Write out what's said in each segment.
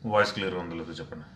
Voice క్లియర్గా ఉందో లేదో చెప్పండి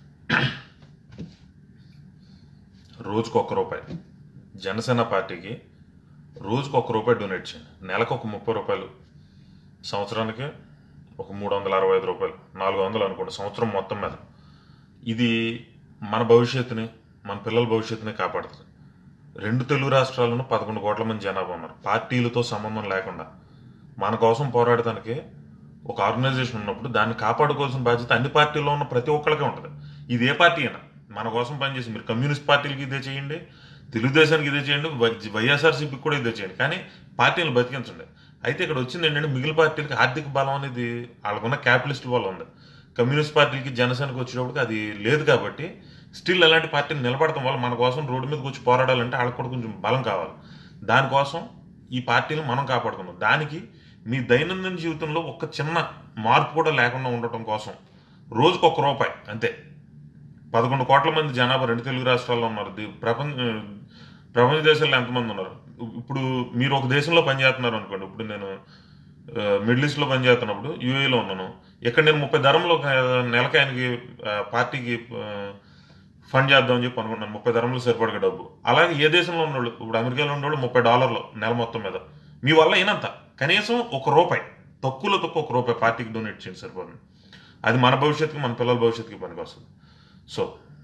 రోజుకు ఒక్క రూపాయి జనసేన పార్టీకి రోజుకు ఒక్క రూపాయి డొనేట్ చేయండి నెలకు ఒక ముప్పై రూపాయలు సంవత్సరానికి ఒక మూడు వందల అరవై ఐదు రూపాయలు నాలుగు వందలు అనుకోండి సంవత్సరం మొత్తం మీద ఇది మన భవిష్యత్తుని మన పిల్లల భవిష్యత్తుని కాపాడుతుంది రెండు తెలుగు రాష్ట్రాలను పదకొండు కోట్ల మంది జనాభా ఉన్నారు పార్టీలతో సంబంధం లేకుండా మన కోసం పోరాడటానికి ఒక ఆర్గనైజేషన్ ఉన్నప్పుడు దాన్ని కాపాడుకోవాల్సిన బాధ్యత అన్ని పార్టీల్లో ఉన్న ప్రతి ఒక్కరికి ఉంటుంది ఇది ఏ పార్టీ అయినా మన కోసం పనిచేసి మీరు కమ్యూనిస్ట్ పార్టీలకి ఇదే చేయండి తెలుగుదేశానికి ఇదే చేయండి వై- వైఎస్ఆర్సీపీకి కూడా ఇదే చేయండి కానీ పార్టీలను బతికించండి అయితే ఇక్కడ వచ్చింది ఏంటంటే మిగిలిన పార్టీలకి ఆర్థిక బలం అనేది వాళ్ళకున్న క్యాపిటలిస్ట్ వల్ల ఉంది కమ్యూనిస్ట్ పార్టీలకి జనసేనకి వచ్చేటప్పటికి అది లేదు కాబట్టి స్టిల్ అలాంటి పార్టీలు నిలబడటం వల్ల మన కోసం రోడ్డు మీదకి వచ్చి పోరాడాలంటే వాళ్ళకి కూడా కొంచెం బలం కావాలి దానికోసం ఈ పార్టీలు మనం కాపాడుకున్నాం దానికి మీ దైనందిన జీవితంలో ఒక చిన్న మార్పు కూడా లేకుండా ఉండటం కోసం రోజుకు ఒక రూపాయి అంతే పదకొండు కోట్ల మంది జనాభా రెండు తెలుగు రాష్ట్రాల్లో ఉన్నారు ది- ప్రపంచ ప్రపంచ దేశాల్లో ఎంతమంది ఉన్నారు ఇప్పుడు మీరు ఒక దేశంలో పనిచేస్తున్నారు అనుకోండి ఇప్పుడు నేను ఆ, మిడిల్ ఈస్ట్లో పనిచేస్తున్నప్పుడు యూఏలో ఉన్నాను ఇక్కడ నేను ముప్పై ధరంలో ఒక నెలకి ఆయనకి ఆ, పార్టీకి ఆ, ఫండ్ చేద్దామని చెప్పి అనుకున్నాను ముప్పై ధరంలో సరిపడక డబ్బు అలాగే ఏ దేశంలో ఉన్నోళ్ళు ఇప్పుడు అమెరికాలో ఉన్నోళ్ళు ముప్పై డాలర్లు నెల మొత్తం మీద మీ వల్ల అయినంత కనీసం ఒక రూపాయి తక్కువలో తక్కువ ఒక రూపాయి పార్టీకి డొనేట్ చేయండి సరిపోతుంది అది మన భవిష్యత్తుకి మన పిల్లల భవిష్యత్తుకి పనికి వస్తుంది so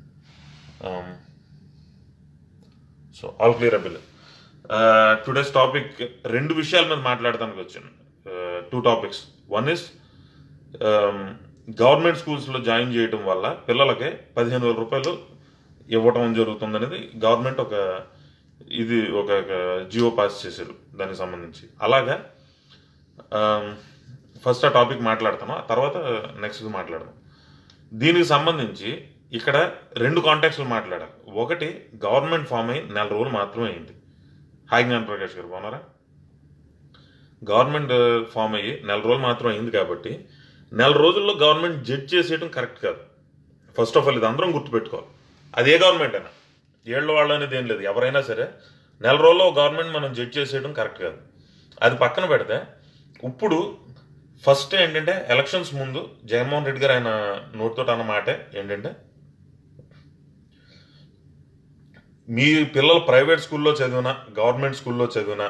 so all clear able today's topic రెండు విషయాల మీద మాట్లాడటానికి వచ్చాను two topics one is government స్కూల్స్లో జాయిన్ చేయడం వల్ల పిల్లలకి పదిహేను వేల రూపాయలు ఇవ్వటం జరుగుతుంది అనేది గవర్నమెంట్ ఒక ఇది ఒక జియో పాస్ చేశారు దానికి సంబంధించి అలాగా ఫస్ట్ ఆ టాపిక్ మాట్లాడతాను ఆ తర్వాత నెక్స్ట్ మాట్లాడదాం దీనికి సంబంధించి ఇక్కడ రెండు కాంటాక్ట్స్లు మాట్లాడాలి ఒకటి గవర్నమెంట్ ఫామ్ అయి నెల రోజులు మాత్రమే అయింది హాయ్ జ్ఞాన్ ప్రకాష్ గారు బాగున్నారా గవర్నమెంట్ ఫామ్ అయ్యి నెల రోజులు మాత్రం అయింది కాబట్టి నెల రోజుల్లో గవర్నమెంట్ జడ్జ్ చేసేయడం కరెక్ట్ కాదు ఫస్ట్ ఆఫ్ ఆల్ ఇది అందరం గుర్తుపెట్టుకోవాలి అది ఏ గవర్నమెంట్ అయినా ఏళ్ళ వాళ్ళు అనేది ఏం లేదు ఎవరైనా సరే నెల రోజుల్లో గవర్నమెంట్ మనం జడ్జ్ చేసేయడం కరెక్ట్ కాదు అది పక్కన పెడితే ఇప్పుడు ఫస్ట్ ఏంటంటే ఎలక్షన్స్ ముందు జగన్మోహన్ రెడ్డి గారు ఆయన నోటితో అన్న మాట ఏంటంటే మీ పిల్లలు ప్రైవేట్ స్కూల్లో చదివినా గవర్నమెంట్ స్కూల్లో చదివినా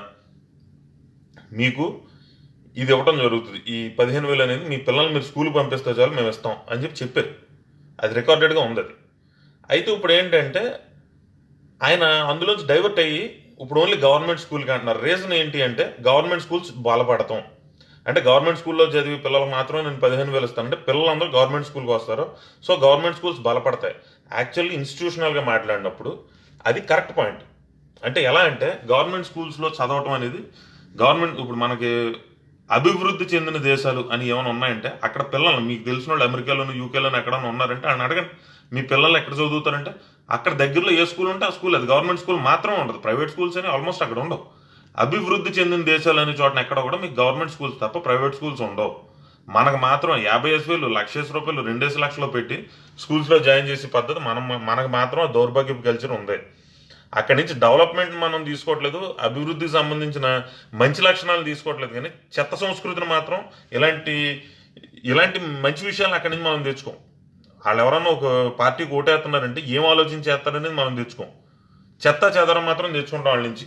మీకు ఇది ఇవ్వటం జరుగుతుంది ఈ పదిహేను వేలు అనేది మీ పిల్లల్ని మీరు స్కూల్కి పంపిస్తే చాలు మేము ఇస్తాం అని చెప్పి చెప్పారు అది రికార్డెడ్గా ఉంది అది అయితే ఇప్పుడు ఏంటంటే ఆయన అందులోంచి డైవర్ట్ అయ్యి ఇప్పుడు ఓన్లీ గవర్నమెంట్ స్కూల్కి అంటున్నారు రీజన్ ఏంటి అంటే గవర్నమెంట్ స్కూల్స్ బలపడతాం అంటే గవర్నమెంట్ స్కూల్లో చదివి పిల్లలకు మాత్రమే నేను పదిహేను వేలు ఇస్తాను అంటే పిల్లలందరూ గవర్నమెంట్ స్కూల్కి వస్తారు సో గవర్నమెంట్ స్కూల్స్ బలపడతాయి యాక్చువల్లీ ఇన్స్టిట్యూషనల్గా మాట్లాడినప్పుడు అది కరెక్ట్ పాయింట్ అంటే ఎలా అంటే గవర్నమెంట్ స్కూల్స్లో చదవటం అనేది గవర్నమెంట్ ఇప్పుడు మనకి అభివృద్ధి చెందిన దేశాలు అని ఏమైనా ఉన్నాయంటే అక్కడ పిల్లలు మీకు తెలిసిన వాళ్ళు అమెరికాలోను యూకేలోను ఎక్కడైనా ఉన్నారంటే ఆయన అడగండి మీ పిల్లలు ఎక్కడ చదువుతారంటే అక్కడ దగ్గరలో ఏ స్కూల్ ఉంటే ఆ స్కూల్ అది గవర్నమెంట్ స్కూల్ మాత్రమే ఉండదు ప్రైవేట్ స్కూల్స్ అని ఆల్మోస్ట్ అక్కడ ఉండవు అభివృద్ధి చెందిన దేశాలు అనే చోటన ఎక్కడ కూడా మీకు గవర్నమెంట్ స్కూల్స్ తప్ప ప్రైవేట్ స్కూల్స్ ఉండవు మనకు మాత్రం యాభై వేసు వేలు లక్షేసి రూపాయలు రెండేసి లక్షలు పెట్టి స్కూల్స్లో జాయిన్ చేసే పద్ధతి మనం మనకు మాత్రం ఆ దౌర్భాగ్యపు కల్చర్ ఉంది అక్కడి నుంచి డెవలప్మెంట్ మనం తీసుకోవట్లేదు అభివృద్ధికి సంబంధించిన మంచి లక్షణాలు తీసుకోవట్లేదు కానీ చెత్త సంస్కృతిని మాత్రం ఇలాంటి ఇలాంటి మంచి విషయాలు అక్కడి నుంచి మనం తెచ్చుకోం వాళ్ళు ఎవరన్నా ఒక పార్టీకి ఓటేస్తున్నారంటే ఏం ఆలోచించి చేస్తారనేది మనం తెచ్చుకోం చెత్త చెదరం మాత్రం తెచ్చుకుంటాం వాళ్ళ నుంచి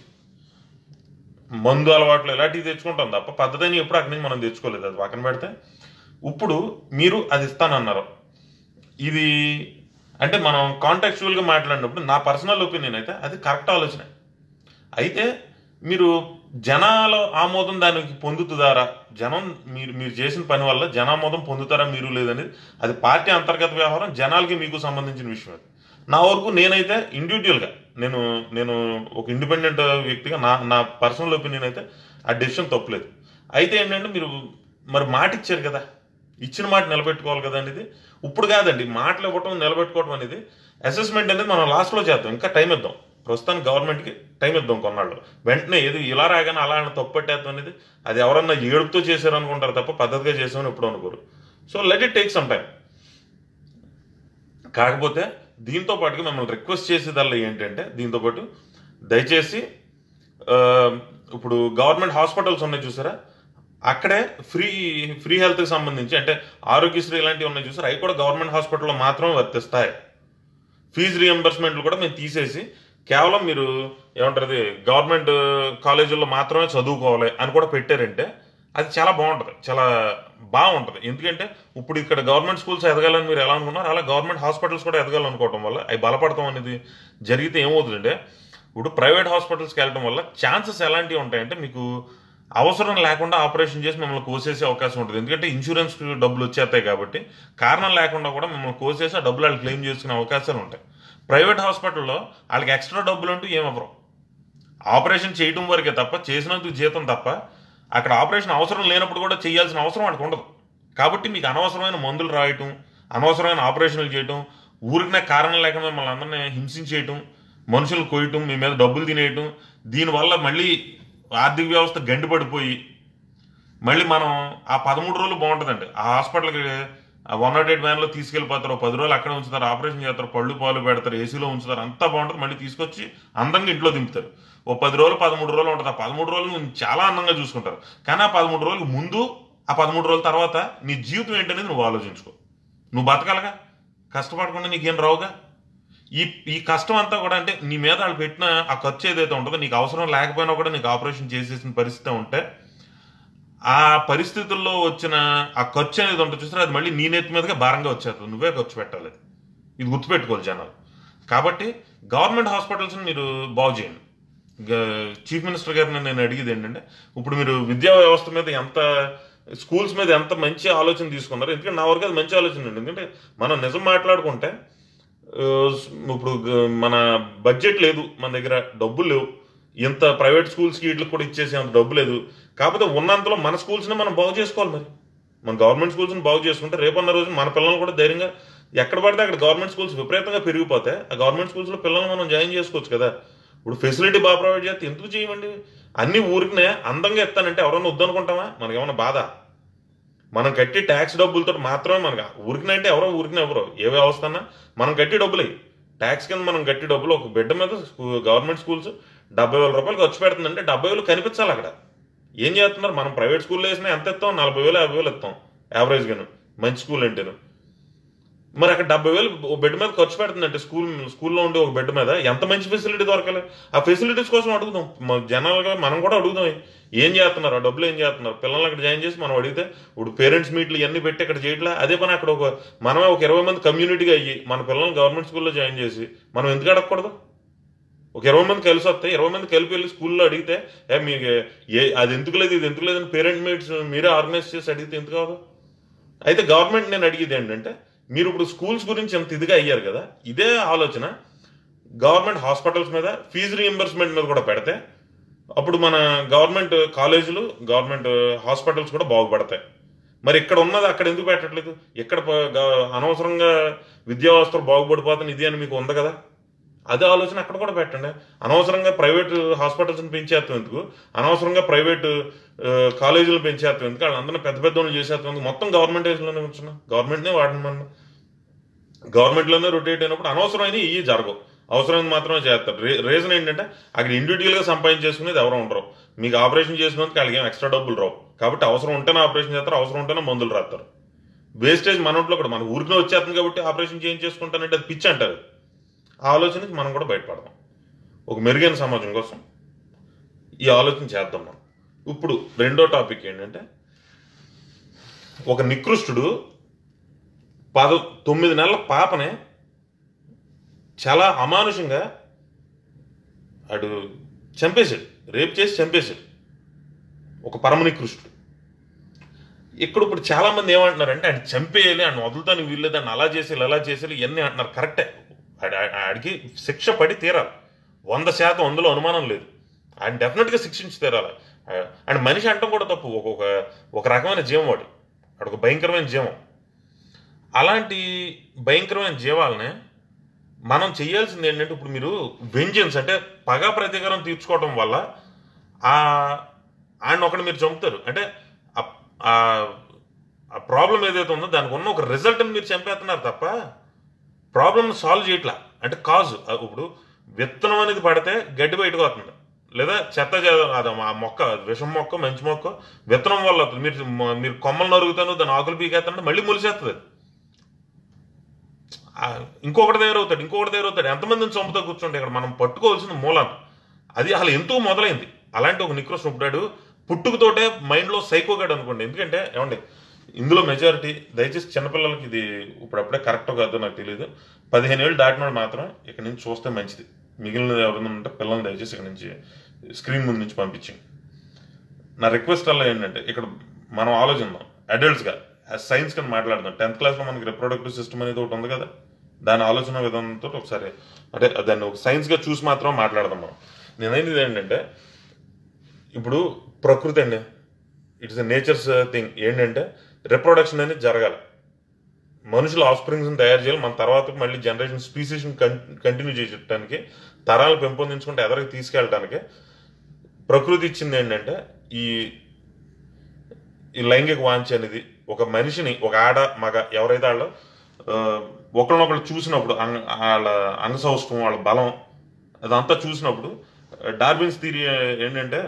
మందు అలవాట్లు ఇలాంటివి తెచ్చుకుంటాం తప్ప పద్ధతిని ఎప్పుడు అక్కడి నుంచి మనం తెచ్చుకోలేదు అది పక్కన పెడితే ఇప్పుడు మీరు అది ఇస్తానన్నారు ఇది అంటే మనం కాంటాక్చువల్గా మాట్లాడినప్పుడు నా పర్సనల్ ఒపీనియన్ అయితే అది కరెక్ట్ ఆలోచన అయితే మీరు జనాల ఆమోదం దానికి పొందుతుందారా జనం మీరు మీరు చేసిన పని వల్ల జనామోదం పొందుతారా మీరు లేదనేది అది పార్టీ అంతర్గత వ్యవహారం జనాలకి మీకు సంబంధించిన విషయం అది నా వరకు నేనైతే ఇండివిజువల్గా నేను నేను ఒక ఇండిపెండెంట్ వ్యక్తిగా నా నా పర్సనల్ ఒపీనియన్ అయితే ఆ డెసిషన్ తప్పులేదు అయితే ఏంటంటే మీరు మరి మాట ఇచ్చారు కదా ఇచ్చిన మాట నిలబెట్టుకోవాలి కదా అనేది ఇప్పుడు కాదండి మాటలు ఇవ్వటం నిలబెట్టుకోవడం అనేది అసెస్మెంట్ అనేది మనం లాస్ట్లో చేద్దాం ఇంకా టైం ఇద్దాం ప్రస్తుతానికి గవర్నమెంట్కి టైం ఇద్దాం కొన్నాళ్ళు వెంటనే ఏది ఇలా రాగానే అలా అని తప్పు పెట్టేద్దాం అనేది అది ఎవరన్నా ఏడుపుతో చేశారు అనుకుంటారు తప్ప పద్ధతిగా చేసామని ఎప్పుడు అనుకోరు so let it take some time కాకపోతే దీంతో పాటుగా మిమ్మల్ని రిక్వెస్ట్ చేసేదల్లా ఏంటంటే దీంతో పాటు దయచేసి ఆ, ఇప్పుడు గవర్నమెంట్ హాస్పిటల్స్ ఉన్నాయి చూసారా అక్కడే ఫ్రీ ఫ్రీ హెల్త్కి సంబంధించి అంటే ఆరోగ్యశ్రీ ఇలాంటివి ఉన్నాయి చూసారు అవి కూడా గవర్నమెంట్ హాస్పిటల్లో మాత్రమే వర్తిస్తాయి ఫీజు రియంబర్స్మెంట్లు కూడా మేము తీసేసి కేవలం మీరు ఏమంటారు గవర్నమెంట్ కాలేజీల్లో మాత్రమే చదువుకోవాలి అని కూడా పెట్టారంటే అది చాలా బాగుంటుంది చాలా బాగుంటుంది ఎందుకంటే ఇప్పుడు ఇక్కడ గవర్నమెంట్ స్కూల్స్ ఎదగాలని మీరు ఎలా అనుకున్నారు అలా గవర్నమెంట్ హాస్పిటల్స్ కూడా ఎదగాలనుకోవటం వల్ల అవి బలపడతాం అనేది జరిగితే ఏమవుతుందంటే ఇప్పుడు ప్రైవేట్ హాస్పిటల్స్కి వెళ్ళడం వల్ల ఛాన్సెస్ ఎలాంటివి ఉంటాయంటే మీకు అవసరం లేకుండా ఆపరేషన్ చేసి మిమ్మల్ని కోసేసే అవకాశం ఉంటుంది ఎందుకంటే ఇన్సూరెన్స్ డబ్బులు వచ్చేస్తాయి కాబట్టి కారణం లేకుండా కూడా మిమ్మల్ని కోసేసి ఆ డబ్బులు వాళ్ళు క్లెయిమ్ చేసుకునే అవకాశాలు ఉంటాయి ప్రైవేట్ హాస్పిటల్లో వాళ్ళకి ఎక్స్ట్రా డబ్బులు అంటూ ఏమవ్వరు ఆపరేషన్ చేయడం వరకే తప్ప చేసినందుకు జీతం తప్ప అక్కడ ఆపరేషన్ అవసరం లేనప్పుడు కూడా చేయాల్సిన అవసరం వాళ్ళకి ఉండదు కాబట్టి మీకు అనవసరమైన మందులు రాయటం అనవసరమైన ఆపరేషన్లు చేయటం ఊరికనే కారణం లేకుండా మిమ్మల్ని అందరినీ హింసించేయటం మనుషులు కొయ్యటం మీ మీద డబ్బులు తినేయటం దీనివల్ల మళ్ళీ ఆర్థిక వ్యవస్థ గండిపడిపోయి మళ్ళీ మనం ఆ పదమూడు రోజులు బాగుంటుందండి ఆ హాస్పిటల్కి వన్ నాట్ ఎయిట్ వ్యాన్లో తీసుకెళ్ళిపోతారు ఓ పది రోజులు అక్కడ ఉంచుతారు ఆపరేషన్ చేస్తారు పళ్ళు పాలు పెడతారు ఏసీలో ఉంచుతారు అంతా బాగుంటుంది మళ్ళీ తీసుకొచ్చి అందంగా ఇంట్లో దింపుతారు ఓ పది రోజులు పదమూడు రోజులు ఉంటుంది ఆ పదమూడు రోజులు నువ్వు చాలా అందంగా చూసుకుంటారు కానీ ఆ పదమూడు రోజులకు ముందు ఆ పదమూడు రోజుల తర్వాత నీ జీవితం ఏంటనేది నువ్వు ఆలోచించుకో నువ్వు బతకాలగా కష్టపడకుండా నీకేం రావుగా ఈ ఈ కష్టం అంతా కూడా అంటే నీ మీద వాళ్ళు పెట్టిన ఆ ఖర్చు ఏదైతే ఉంటుందో నీకు అవసరం లేకపోయినా కూడా నీకు ఆపరేషన్ చేసేసిన పరిస్థితి ఉంటే ఆ పరిస్థితుల్లో వచ్చిన ఆ ఖర్చు అనేది ఉంటుంది చూసారా అది మళ్ళీ నీ నెత్తి మీదగా భారంగా వచ్చేస్తుంది నువ్వే ఖర్చు పెట్టాలి ఇది గుర్తుపెట్టుకోవాలి జనాలు కాబట్టి గవర్నమెంట్ హాస్పిటల్స్ని మీరు బాగు చేయండి గ- చీఫ్ మినిస్టర్ గారిని నేను అడిగేది ఏంటంటే ఇప్పుడు మీరు విద్యా వ్యవస్థ మీద ఎంత స్కూల్స్ మీద ఎంత మంచి ఆలోచన తీసుకున్నారు ఎందుకంటే నా వరకు అది మంచి ఆలోచన అండి ఎందుకంటే మనం నిజం మాట్లాడుకుంటే ఆ, ఇప్పుడు గ- మన బడ్జెట్ లేదు మన దగ్గర డబ్బులు లేవు ఇంత ప్రైవేట్ స్కూల్స్కి వీటికి కూడా ఇచ్చేసి అంత డబ్బు లేదు కాకపోతే ఉన్నంతలో మన స్కూల్స్ని మనం బాగు చేసుకోవాలి మరి మన గవర్నమెంట్ స్కూల్స్ని బాగు చేసుకుంటే రేపన్న రోజు మన పిల్లల్ని కూడా ధైర్యంగా ఎక్కడ పడితే అక్కడ గవర్నమెంట్ స్కూల్స్ విపరీతంగా పెరిగిపోతే ఆ గవర్నమెంట్ స్కూల్స్లో పిల్లల్ని మనం జాయిన్ చేసుకోవచ్చు కదా ఇప్పుడు ఫెసిలిటీ బాగా ప్రొవైడ్ చేస్తే ఎందుకు చేయమండి అన్ని ఊరికినే అందంగా ఎత్తానంటే ఎవరన్నా వద్దనుకుంటామా మనకేమన్నా బాధ మనం కట్టి ట్యాక్స్ డబ్బులతో మాత్రమే మనకు ఊరికినంటే ఎవరో ఊరికిన ఎవరో ఏ వ్యవస్థ అన్నా మనం కట్టి డబ్బులు ట్యాక్స్ కింద మనం కట్టి డబ్బులు ఒక బిడ్డ మీద స్కూ- గవర్నమెంట్ స్కూల్స్ డెబ్బై వేల రూపాయలు ఖర్చు పెడుతుందంటే డెబ్బై వేలు కనిపించాలి అక్కడ ఏం చేస్తున్నారు మనం ప్రైవేట్ స్కూల్లో వేసినా ఎంత ఇస్తాం నలభై వేలు యాభై వేలు ఇస్తాం యావరేజ్గాను మంచి స్కూల్ అంటేను మరి అక్కడ డెబ్బై వేలు ఓ బెడ్ మీద ఖర్చు పెడుతుందంటే స్కూల్ స్కూల్లో ఉండే ఒక బెడ్ మీద ఎంత మంచి ఫెసిలిటీ దొరకాలి ఆ ఫెసిలిటీస్ కోసం అడుగుదాం మ- జనాలుగా మనం కూడా అడుగుదాం ఏం చేస్తున్నారు ఆ డబ్బులు ఏం చేస్తున్నారు పిల్లల్ని అక్కడ జాయిన్ చేసి మనం అడిగితే ఇప్పుడు పేరెంట్స్ మీట్లు ఇవన్నీ పెట్టి అక్కడ చేయట్లా అదే పని అక్కడ ఒక మనమే ఒక ఇరవై మంది కమ్యూనిటీగా అయ్యి మన పిల్లల్ని గవర్నమెంట్ స్కూల్లో జాయిన్ చేసి మనం ఎందుకు అడగకూడదు ఒక ఇరవై మంది కలిసి వస్తే ఇరవై మంది కలిపి వెళ్ళి స్కూల్లో అడిగితే ఏ మీకు ఏ అది ఎందుకు లేదు ఇది ఎందుకు లేదని పేరెంట్ మీట్స్ మీరే ఆర్గనైజ్ చేసి అడిగితే ఎందుకు కాదు అయితే గవర్నమెంట్ నేను అడిగేది ఏంటంటే మీరు ఇప్పుడు స్కూల్స్ గురించి ఎంత ఇదిగా అయ్యారు కదా ఇదే ఆలోచన గవర్నమెంట్ హాస్పిటల్స్ మీద ఫీజు రీఎంబర్స్మెంట్ మీద కూడా పెడితే అప్పుడు మన గవర్నమెంట్ కాలేజీలు గవర్నమెంట్ హాస్పిటల్స్ కూడా బాగుపడతాయి మరి ఇక్కడ ఉన్నది అక్కడ ఎందుకు పెట్టట్లేదు ఇక్కడ ప- గ- అనవసరంగా విద్యా వ్యవస్థలు బాగుపడిపోతుంది ఇది అని మీకు ఉంది కదా అదే ఆలోచన అక్కడ కూడా పెట్టండి అనవసరంగా ప్రైవేట్ హాస్పిటల్స్ని పెంచేస్తాం ఎందుకు అనవసరంగా ప్రైవేట్ కాలేజీలు పెంచేస్తాం ఎందుకు వాళ్ళందరినీ పెద్ద పెద్ద వాళ్ళు చేసేస్తాం ఎందుకు మొత్తం గవర్నమెంట్ ఏజ్లోనే ఉంటున్నాం గవర్నమెంట్నే వాడమన్నా గవర్నమెంట్లోనే రొటేట్ అయినప్పుడు అనవసరమైన ఇవి జరగవు అవసరమైంది మాత్రమే చేస్తారు రీ- రీజన్ ఏంటంటే అక్కడ ఇండివిజువల్గా సంపాదించేసుకునేది ఎవరు ఉండరు మీకు ఆపరేషన్ చేసినందుకు వాళ్ళకి ఏం ఎక్స్ట్రా డబ్బులు రావు కాబట్టి అవసరం ఉంటేనే ఆపరేషన్ చేస్తారు అవసరం ఉంటేనే మందులు రాస్తారు వేస్టేజ్ మన ఒంట్లో కూడా మన ఊరికే వచ్చేస్తుంది కాబట్టి ఆపరేషన్ చేయించేసుకుంటానంటే అది పిచ్చి అంటారు ఆ ఆలోచనకి మనం కూడా బయటపడదాం ఒక మెరుగైన సమాజం కోసం ఈ ఆలోచన చేద్దాం మనం ఇప్పుడు రెండో టాపిక్ ఏంటంటే ఒక నికృష్టుడు పద తొమ్మిది నెలల పాపనే చాలా అమానుషంగా అడు చంపేశాడు రేప్ చేసి చంపేశాడు ఒక పరమ నికృష్టుడు ఇక్కడ ఇప్పుడు చాలా మంది ఏమంటున్నారంటే ఆయన చంపేయాలి ఆయన వదులుతాను వీళ్ళు దాన్ని అలా చేసేయాలి అలా చేసేయాలి ఇవన్నీ అంటున్నారు కరెక్టే ఆడి- ఆడి- ఆడికి శిక్ష పడి తీరాలి వంద శాతం అందులో అనుమానం లేదు ఆయన డెఫినెట్గా శిక్షించి తీరాలి అండ్ మనిషి అంటాం కూడా తప్పు ఒక ఒక ఒక రకమైన జీవం వాడు వాడు ఒక భయంకరమైన జీవం అలాంటి భయంకరమైన జీవాలనే మనం చేయాల్సింది ఏంటంటే ఇప్పుడు మీరు వెంజన్స్ అంటే పగ ప్రతీకారం తీర్చుకోవడం వల్ల ఆ ఆయన ఒకటి మీరు చంపుతారు అంటే ఆ- ఆ ఆ ప్రాబ్లం ఏదైతే ఉందో దానికి ఉన్న ఒక రిజల్ట్ని మీరు చంపేస్తున్నారు తప్ప ప్రాబ్లమ్ సాల్వ్ చేయట్లా అంటే కాజు ఇప్పుడు విత్తనం అనేది పడితే గడ్డి బయటకు వస్తుంది లేదా చెత్త చేద- అది ఆ మొక్క విషం మొక్క మంచి మొక్క విత్తనం వల్ల అవుతుంది. మీరు మీరు కొమ్మలు నరుగుతాను దాని ఆకులు పీకేస్తానంటే మళ్ళీ మొలిసేస్తుంది అది. ఆ, ఇంకొకటి దగ్గర అవుతాడు ఇంకొకటి దగ్గర అవుతాడు ఎంతమందిని చంపుతా కూర్చుంటే ఇక్కడ మనం పట్టుకోవాల్సిన మూలం అది అసలు ఎంతో మొదలైంది అలాంటి ఒక నిక్రోస్ ఉంటాడు పుట్టుకతోటే మైండ్లో సైకోగాడు అనుకోండి ఎందుకంటే ఏమండి ఇందులో మెజారిటీ దయచేసి చిన్నపిల్లలకి ఇది ఇప్పుడప్పుడే కరెక్ట్ కాదో నాకు తెలియదు పదిహేను ఏళ్ళు దాటినోడు మాత్రం ఇక్కడ నుంచి చూస్తే మంచిది మిగిలిన ఎవరైనా ఉంటే పిల్లల్ని దయచేసి ఇక్కడ నుంచి స్క్రీన్ ముందు నుంచి పంపించింది నా రిక్వెస్ట్ అలా ఏంటంటే ఇక్కడ మనం ఆలోచిద్దాం అడల్ట్స్గా సైన్స్ కింద మాట్లాడదాం టెన్త్ క్లాస్లో మనకి రిప్రొడక్టివ్ సిస్టమ్ అనేది ఒకటి ఉంది కదా దాని ఆలోచన విధానంతో ఒకసారి అంటే దాన్ని ఒక సైన్స్గా చూసి మాత్రం మాట్లాడదాం మనం నేనైంది ఏంటంటే ఇప్పుడు ప్రకృతి అండి ఇట్స్ నేచర్స్ థింగ్ ఏంటంటే రిప్రొడక్షన్ అనేది జరగాలి మనుషుల ఆఫ్ స్ప్రింగ్స్ని తయారు చేయాలి మన తర్వాత మళ్ళీ జనరేషన్ స్పీసీస్ కంటిన్యూ చేయడానికి తరాలు పెంపొందించుకుంటే ఎదరికి తీసుకెళ్ళటానికి ప్రకృతి ఇచ్చింది ఏంటంటే ఈ ఈ లైంగిక వాంఛ అనేది ఒక మనిషిని ఒక ఆడ మగ ఎవరైతే వాళ్ళ ఆ, ఒకరినొకరు చూసినప్పుడు అంగ- వాళ్ళ అంగసౌష్ఠం వాళ్ళ బలం అదంతా చూసినప్పుడు డార్విన్స్ థియరీ ఏంటంటే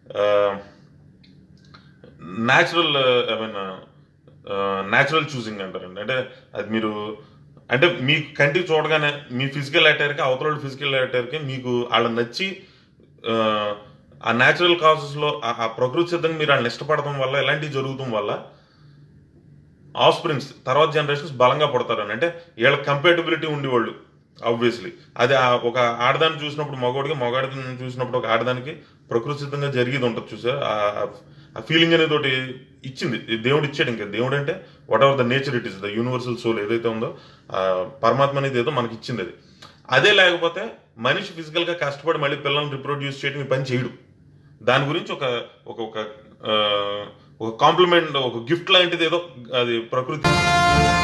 natural I mean natural choosing అంటారండి అంటే అది మీరు అంటే మీ కంటికి చూడగానే మీ ఫిజికల్ అటైర్కి అవతల ఫిజికల్ అటైర్కి మీకు వాళ్ళని నచ్చి ఆ, ఆ న్యాచురల్ కాజెస్లో ఆ ప్రకృతి సిద్ధంగా మీరు వాళ్ళని ఇష్టపడటం వల్ల ఇలాంటివి జరుగుతాం వల్ల ఆఫ్ స్ప్రింగ్స్ తర్వాత జనరేషన్స్ బలంగా పడతారని అంటే వీళ్ళ కంపేటబిలిటీ ఉండేవాళ్ళు ఆబ్వియస్లీ అది ఆ ఒక ఆడదాన్ని చూసినప్పుడు మగవాడికి మగాడిని చూసినప్పుడు ఒక ఆడదానికి ప్రకృతి సిద్ధంగా జరిగేది ఉంటుంది చూసారు ఆ ఫీలింగ్ అనేది ఒకటి ఇచ్చింది ఈ దేవుడు ఇచ్చాడు ఇంకా దేవుడు అంటే whatever the nature it is the universal soul ఏదైతే ఉందో ఆ పరమాత్మ అనేది ఏదో మనకి ఇచ్చింది అది అదే లేకపోతే మనిషి ఫిజికల్ గా కష్టపడి మళ్ళీ పిల్లల్ని రిప్రొడ్యూస్ చేయడం ఈ పని చేయడు దాని గురించి ఒక ఒక ఒక ఆ, ఒక కాంప్లిమెంట్ ఒక గిఫ్ట్ లాంటిది ఏదో అది ప్రకృతి